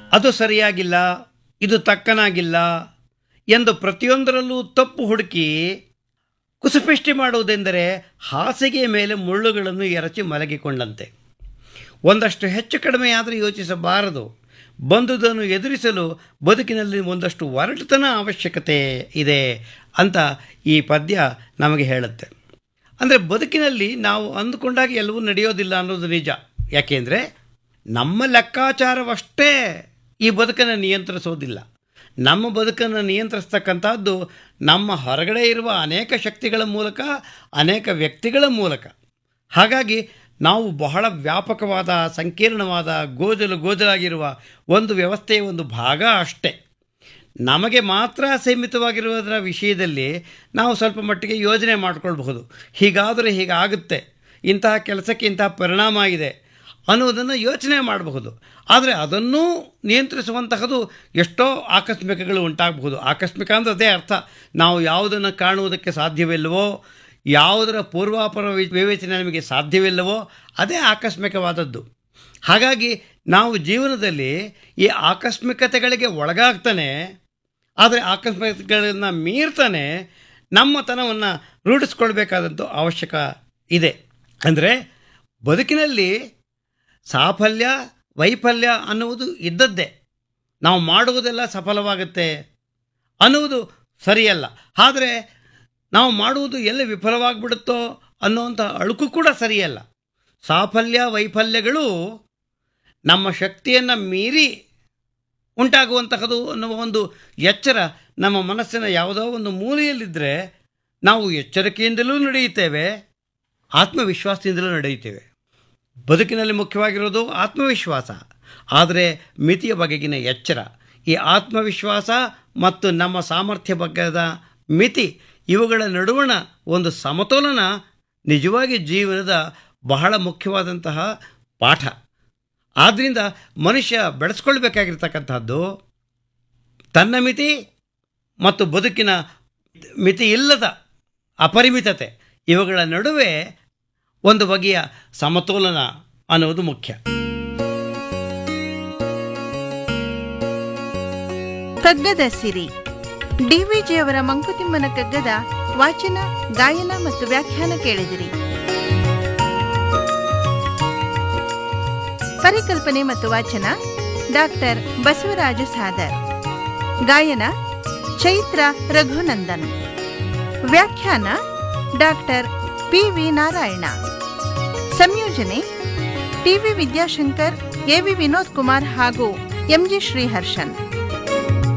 ಅದು ಸರಿಯಾಗಿಲ್ಲ ಇದು ತಕ್ಕನಾಗಿಲ್ಲ ಎಂದು ಪ್ರತಿಯೊಂದರಲ್ಲೂ ತಪ್ಪು ಹುಡುಕಿ ಕುಸುಪಿಷ್ಟಿ ಮಾಡುವುದೆಂದರೆ ಹಾಸಿಗೆಯ ಮೇಲೆ ಮುಳ್ಳುಗಳನ್ನು ಎರಚಿ ಮಲಗಿಕೊಂಡಂತೆ ಒಂದಷ್ಟು ಹೆಚ್ಚು ಕಡಿಮೆಯಾದರೆ ಯೋಚಿಸಬಾರದು ಬಂದುದನ್ನು ಎದುರಿಸಲು ಬದುಕಿನಲ್ಲಿ ಒಂದಷ್ಟು ಒರಟುತನ ಅವಶ್ಯಕತೆ ಇದೆ ಅಂತ ಈ ಪದ್ಯ ನಮಗೆ ಹೇಳುತ್ತೆ ಅಂದರೆ ಬದುಕಿನಲ್ಲಿ ನಾವು ಅಂದುಕೊಂಡಾಗ ಎಲ್ಲವೂ ನಡೆಯೋದಿಲ್ಲ ಅನ್ನೋದು ನಿಜ ಯಾಕೆಂದರೆ ನಮ್ಮ ಲೆಕ್ಕಾಚಾರವಷ್ಟೇ ಈ ಬದುಕನ್ನು ನಿಯಂತ್ರಿಸೋದಿಲ್ಲ ನಮ್ಮ ಬದುಕನ್ನು ನಿಯಂತ್ರಿಸ್ತಕ್ಕಂಥದ್ದು ನಮ್ಮ ಹೊರಗಡೆ ಇರುವ ಅನೇಕ ಶಕ್ತಿಗಳ ಮೂಲಕ ಅನೇಕ ವ್ಯಕ್ತಿಗಳ ಮೂಲಕ ಹಾಗಾಗಿ ನಾವು ಬಹಳ ವ್ಯಾಪಕವಾದ ಸಂಕೀರ್ಣವಾದ ಗೋಜಲು ಗೋಜಲಾಗಿರುವ ಒಂದು ವ್ಯವಸ್ಥೆಯ ಒಂದು ಭಾಗ ಅಷ್ಟೇ ನಮಗೆ ಮಾತ್ರ ಸೀಮಿತವಾಗಿರುವುದರ ವಿಷಯದಲ್ಲಿ ನಾವು ಸ್ವಲ್ಪ ಮಟ್ಟಿಗೆ ಯೋಜನೆ ಮಾಡಿಕೊಳ್ಬಹುದು ಹೀಗಾದರೆ ಹೀಗಾಗುತ್ತೆ ಇಂತಹ ಕೆಲಸಕ್ಕೆ ಇಂತಹ ಪರಿಣಾಮ ಇದೆ ಅನ್ನೋದನ್ನು ಯೋಚನೆ ಮಾಡಬಹುದು ಆದರೆ ಅದನ್ನೂ ನಿಯಂತ್ರಿಸುವಂತಹದ್ದು ಎಷ್ಟೋ ಆಕಸ್ಮಿಕಗಳು ಉಂಟಾಗಬಹುದು ಆಕಸ್ಮಿಕ ಅಂದರೆ ಅದೇ ಅರ್ಥ ನಾವು ಯಾವುದನ್ನು ಕಾಣುವುದಕ್ಕೆ ಸಾಧ್ಯವಿಲ್ಲವೋ ಯಾವುದರ ಪೂರ್ವಾಪರ ವಿ- ವಿವೇಚನೆ ನಮಗೆ ಸಾಧ್ಯವಿಲ್ಲವೋ ಅದೇ ಆಕಸ್ಮಿಕವಾದದ್ದು ಹಾಗಾಗಿ ನಾವು ಜೀವನದಲ್ಲಿ ಈ ಆಕಸ್ಮಿಕತೆಗಳಿಗೆ ಒಳಗಾಗ್ತಾನೆ ಆದರೆ ಆಕಸ್ಮಿಕತೆಗಳನ್ನು ಮೀರ್ತಾನೆ ನಮ್ಮತನವನ್ನು ರೂಢಿಸ್ಕೊಳ್ಬೇಕಾದದ್ದು ಅವಶ್ಯಕ ಇದೆ ಅಂದರೆ ಬದುಕಿನಲ್ಲಿ ಸಾಫಲ್ಯ ವೈಫಲ್ಯ ಅನ್ನುವುದು ಇದ್ದದ್ದೇ ನಾವು ಮಾಡುವುದೆಲ್ಲ ಸಫಲವಾಗುತ್ತೆ ಅನ್ನುವುದು ಸರಿಯಲ್ಲ ಆದರೆ ನಾವು ಮಾಡುವುದು ಎಲ್ಲಿ ವಿಫಲವಾಗಿಬಿಡುತ್ತೋ ಅನ್ನುವಂಥ ಅಳುಕು ಕೂಡ ಸರಿಯಲ್ಲ ಸಾಫಲ್ಯ ವೈಫಲ್ಯಗಳು ನಮ್ಮ ಶಕ್ತಿಯನ್ನು ಮೀರಿ ಉಂಟಾಗುವಂತಹದ್ದು ಅನ್ನುವ ಒಂದು ಎಚ್ಚರ ನಮ್ಮ ಮನಸ್ಸಿನ ಯಾವುದೋ ಒಂದು ಮೂಲೆಯಲ್ಲಿದ್ದರೆ ನಾವು ಎಚ್ಚರಿಕೆಯಿಂದಲೂ ನಡೆಯುತ್ತೇವೆ ಆತ್ಮವಿಶ್ವಾಸದಿಂದಲೂ ನಡೆಯುತ್ತೇವೆ ಬದುಕಿನಲ್ಲಿ ಮುಖ್ಯವಾಗಿರೋದು ಆತ್ಮವಿಶ್ವಾಸ ಆದರೆ ಮಿತಿಯ ಬಗೆಗಿನ ಎಚ್ಚರ ಈ ಆತ್ಮವಿಶ್ವಾಸ ಮತ್ತು ನಮ್ಮ ಸಾಮರ್ಥ್ಯ ಬಗ್ಗದ ಮಿತಿ ಇವುಗಳ ನಡುವಣ ಒಂದು ಸಮತೋಲನ ನಿಜವಾಗಿ ಜೀವನದ ಬಹಳ ಮುಖ್ಯವಾದಂತಹ ಪಾಠ ಆದ್ದರಿಂದ ಮನುಷ್ಯ ಬೆಳೆಸ್ಕೊಳ್ಬೇಕಾಗಿರ್ತಕ್ಕಂಥದ್ದು ತನ್ನ ಮಿತಿ ಮತ್ತು ಬದುಕಿನ ಮಿತಿ ಇಲ್ಲದ ಅಪರಿಮಿತತೆ ಇವುಗಳ ನಡುವೆ ಒಂದು ಬಗೆಯ ಸಮತೋಲನ ಅನ್ನುವುದು ಮುಖ್ಯ ಕಗ್ಗದ ಸಿರಿ ಡಿವಿಜಿಯವರ ಮಂಕುತಿಮ್ಮನ ಕಗ್ಗದ ವಾಚನ ಗಾಯನ ಮತ್ತು ವ್ಯಾಖ್ಯಾನ ಕೇಳಿದಿರಿ ಪರಿಕಲ್ಪನೆ ಮತ್ತು ವಾಚನ ಡಾಕ್ಟರ್ ಬಸವರಾಜ ಸಾದರ್ ಗಾಯನ ಚೈತ್ರ ರಘುನಂದನ್ ವ್ಯಾಖ್ಯಾನ ಡಾಕ್ಟರ್ ಪಿ ವಿ ನಾರಾಯಣ ಸಂಯೋಜನೆ ಟಿವಿ ವಿದ್ಯಾಶಂಕರ್ ಎವಿ ವಿನೋದ್ ಕುಮಾರ್ ಹಾಗೂ ಎಂಜಿ ಶ್ರೀಹರ್ಷನ್